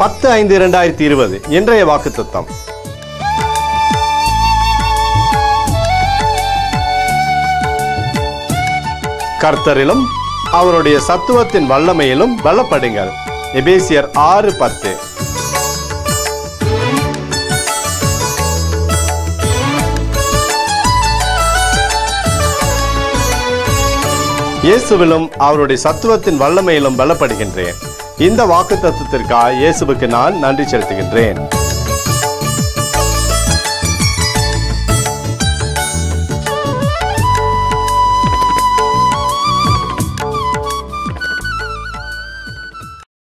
பத்து ஐந்து இரண்டாயிரத்தி இருபது இன்றைய வாக்குத்தத்தம் கர்த்தரிலும் அவருடைய சத்துவத்தின் வல்லமையிலும் பலப்படுங்கள் எபேசியர் ஆறு பத்து இயேசுவிலும் அவருடைய சத்துவத்தின் வல்லமையிலும் பலப்படுகின்றேன் இந்த வாக்கு தத்துவத்திற்காக இயேசுவுக்கு நான் நன்றி செலுத்துகின்றேன்